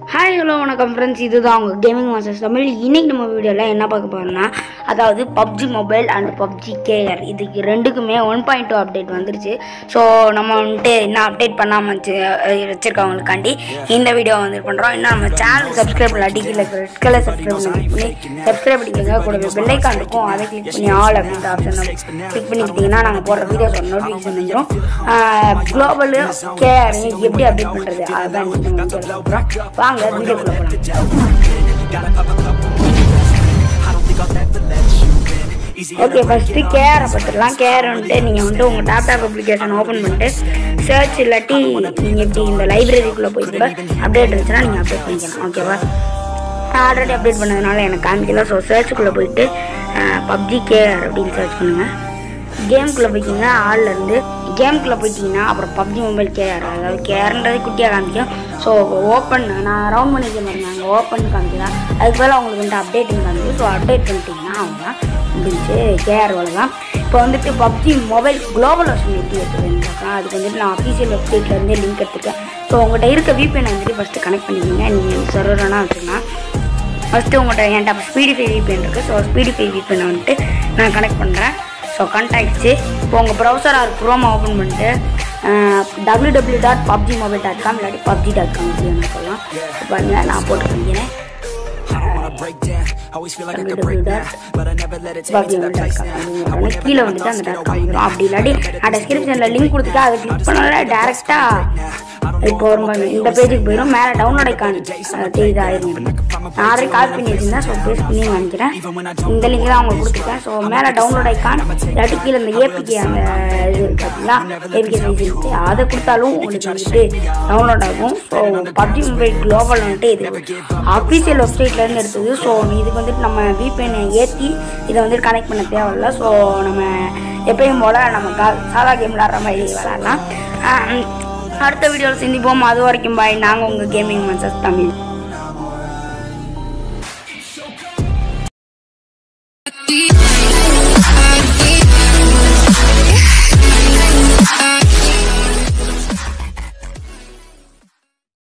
hi hello வணக்கம் friends இதுதான் உங்கள் கேமிங் மாஸ்டர்ஸ் தமிழ் இன்னைக்கு நம்ம வீடியோவில் என்ன பார்க்க போகிறோம்னா அதாவது PUBG mobile and PUBG KR இதுக்கு ரெண்டுக்குமே ஒன் பாயிண்ட் டூ அப்டேட் வந்துருச்சு ஸோ நம்ம வந்துட்டு என்ன அப்டேட் பண்ணாமல் வச்சு வச்சுருக்கவங்களுக்காண்டி இந்த வீடியோ வந்து பண்ணுறோம் இன்னும் நம்ம சேனல் சப்ஸ்கிரைப் பண்ணல டிகில் ரெட் கலர் சப்ஸ்கிரைப் பண்ணி சப்ஸ்கிரைப் பண்ணிக்கோங்க கூடவே பெல்லைக்கான் இருக்கும் அதை கிளிக் பண்ணி ஆல் அப்படின்ற ஆப்ஷன் கிளிக் பண்ணிக்கிட்டிங்கன்னா நாங்கள் போடுற வீடியோஸ் நோட்டிஃபிகேஷன் வந்துடும் குளோபல் கேஆர் எப்படி அப்டேட் பண்ணுறது அதான் இந்த வீடியோவில் பார்க்குறோம் வாங்க வீடியோக்குள்ள ஓகே ஃபஸ்ட்டு கேரை பார்த்துடலாம் கேர் வந்துட்டு நீங்கள் வந்துட்டு உங்கள் லேப்டாப் அப்ளிகேஷன் ஓப்பன் பண்ணிட்டு சர்ச் இல்லாட்டி நீங்கள் இப்படி இந்த லைப்ரரிக்குள்ளே போய் கூட அப்டேட் இருந்துச்சுன்னா நீங்கள் அப்டேட் பண்ணிக்கலாம் ஓகேவா நான் ஆல்ரெடி அப்டேட் பண்ணதுனால எனக்கு காமிக்கல ஸோ சர்ச்சுக்குள்ளே போயிட்டு பப்ஜி கேஆர் அப்படின்னு சர்ச் பண்ணுங்கள் கேம்குள்ளே போயிட்டீங்கன்னா ஆள்ல இருந்து கேம்குள்ளே போயிட்டீங்கன்னா அப்புறம் பப்ஜி மொபைல் கேஆர் அதாவது கேஆர்ன்றது குட்டியாக காமிக்கும் ஸோ ஓப்பன் நான் ரவுண்ட் பண்ணிக்க பாருங்க அங்கே ஓப்பன் காமிக்கிறேன் அதுக்கு மேலே உங்களுக்கு வந்துட்டு அப்டேட்டிங் காமிக்கும் ஸோ அப்டேட் பண்ணிட்டீங்கன்னா அவங்க முடிஞ்சு கேஆர் தான் இப்போ வந்துட்டு பப்ஜி மொபைல் குளோபல் வெர்ஷன் எப்படி இருக்குதுன்னு பார்க்கலாம் அதுக்கு வந்துட்டு நான் அஃபீஷியல் வெப்சைட்லேருந்து லிங்க் எடுத்துருக்கேன் ஸோ உங்கள்கிட்ட இருக்க விபிஎன் வந்துட்டு ஃபஸ்ட்டு கனெக்ட் பண்ணிக்கோங்க நீங்கள் சர்வரானா வச்சுக்கலாம் ஃபஸ்ட்டு உங்கள்கிட்ட என்கிட்ட ஸ்பீடிஃபை விபிஎன் இருக்குது ஸோ ஸ்பீடிஃபை விபிஎனை வந்துட்டு நான் கனெக்ட் பண்ணுறேன் ஸோ கனெக்ட் இப்போ உங்கள் ப்ரௌசர் ஆர் குரோமா ஓப்பன் பண்ணிட்டு W W dot PUBG mobile dot com இல்லாட்டி பப்ஜி டாட் காம் அப்படின்னு சொல்லலாம் இப்போ பாருங்க நான் போட்டு காமிக்கிறேன் கீழே வந்துட்டு அந்த டாட் காம் வந்துடும் அப்படி இல்லாட்டி நான் டெஸ்கிரிப்ஷனில் லிங்க் கொடுத்துட்டு அதை கிளிக் பண்ணால டேரெக்டாக இப்போ ஒரு இந்த பேஜுக்கு போயிடும் மேலே டவுன்லோட் ஐக்கான் இதாயிரும் நான் ஆல்ரெடி கால் பண்ணி வச்சிருந்தேன் ஸோ பேஸ் பண்ணி வாங்கிக்கிறேன் இந்த லிங்க் தான் உங்களுக்கு கொடுத்துருக்கேன் ஸோ மேலே டவுன்லோட் ஐக்கான் இல்லாட்டி கீழே இந்த ஏபிகே அந்த இது பார்த்தீங்களா ஏபிகே சைஸ் இருக்கு அதை கொடுத்தாலும் உங்களுக்கு வந்துட்டு டவுன்லோட் ஆகும் ஸோ பப்ஜி மொபைல் குளோபல் வந்துட்டு இது அஃபீஷியல் வெப்சைட்லேருந்து எடுத்தது ஸோ இதுக்கு வந்துட்டு நம்ம விபிஎன் ஏற்றி இதை வந்துட்டு கனெக்ட் பண்ண தேவையில்ல ஸோ நம்ம எப்பயும் போல் நம்ம கா சாதா கேம் விளாட்ற மாதிரி விளாட்லாம் அடுத்த வீடியோவில் சந்திப்போம் அது வரைக்கும் பாய் நாங்கள் உங்கள் கேமிங் மன்சஸ் தமிழ்